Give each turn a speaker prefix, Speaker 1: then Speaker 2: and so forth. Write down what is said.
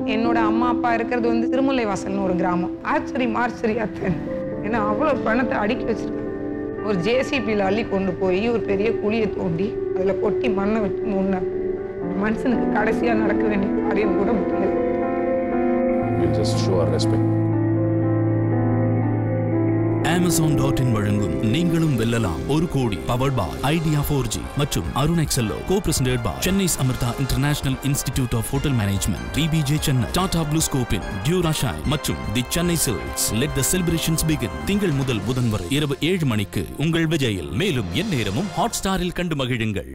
Speaker 1: என்னோட அம்மா அப்பா இருக்கிறது வந்து திருமுல்லை வாசல்னு ஒரு கிராமம் ஆச்சரி மார்ச்சரி அத்தன் ஏன்னா அவ்வளோ பணத்தை அடுக்கி வச்சிருக்காங்க ஒரு ஜேசிபியில் அள்ளி கொண்டு போய் ஒரு பெரிய குழியை தோண்டி அதில் கொட்டி மண்ணை விட்டு மூணு மனுஷனுக்கு கடைசியாக நடக்க வேண்டிய காரியம் கூட முடியாது
Speaker 2: We'll just show our respect.
Speaker 3: Amazon dot in வழங்கும் நீங்களும் வெல்லலாம் ஒரு கோடி powered by Idea four G மற்றும் Arun Excello co presented by Chennai Amrita international institute of hotel management PBJ Chennai Tata ப்ளூ ஸ்கோப்பின் டியூரா ஷைன் மற்றும் the Chennai silks let the celebrations begin திங்கள் முதல் புதன் வரை இரவு ஏழு மணிக்கு உங்கள் விஜயில் மேலும் எந்நேரமும் ஹாட் ஸ்டாரில் கண்டு மகிழுங்கள்